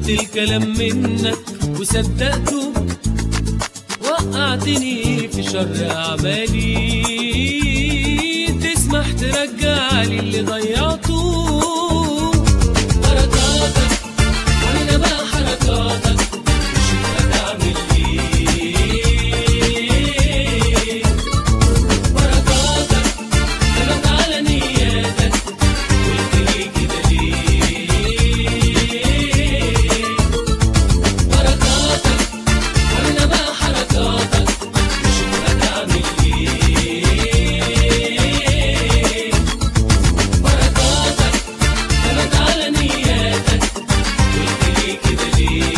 الكلام منك وصدقته وقعتني في شر أعمالي تسمح ترجع لي اللي ضيعته بركاتك وأنا بقى حركاتك شوف هتعمل إيه بركاتك كانت على نياتك قلت لي كده ليه بركاتك وانا بقى حركاتك شوف هتعمل ايه بركاتك كانت على نياتك قلت لي كده ليه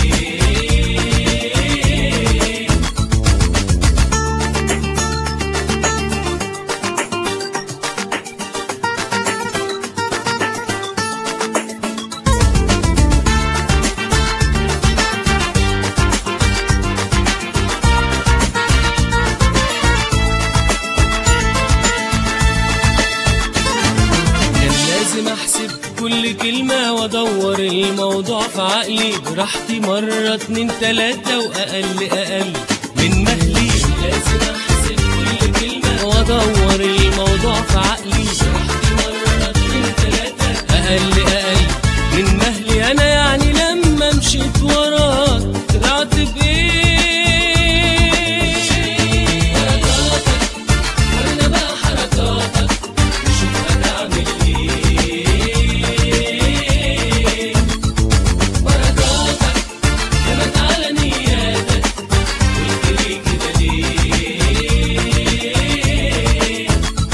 كان لازم احسب كل كلمة وادور الموضوع في عقلي براحتي مرة اتنين تلاتة واقل اقل من مهلي لازم احسب كل كلمة وادور الموضوع في عقلي براحتي مرة اتنين تلاتة اقل اقل من مهلي انا يعني لما مشيت وراك طلعت بايه حركاتك وانا بقى حركاتك شوف هتعمل ايه بركاتك كانت على نياتك قلت لي كده ليه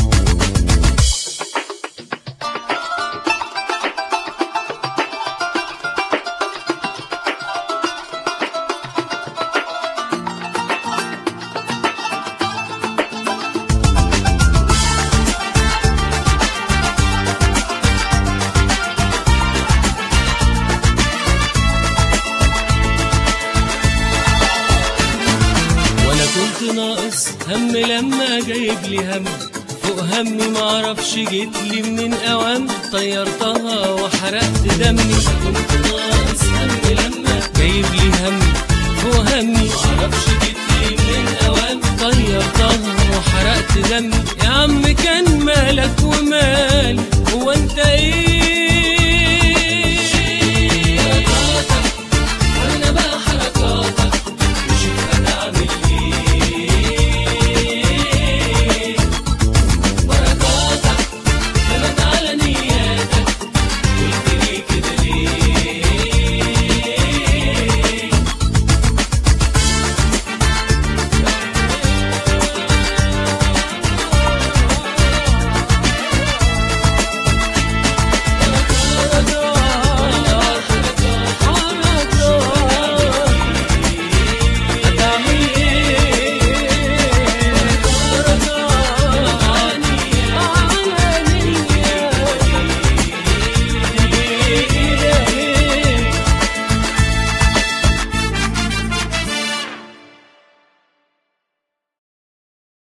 وانا كنت ناقص هم لما جايب لي هم فوق همي معرفش جيت لي من اوام طيرتها وحرقت دمي كنت ناقص هم لما جايب لي هم فوق همي معرفش جيت لي من اوام طيرتها وحرقت دمي يا عم كان مالك ومالي هو انت ايه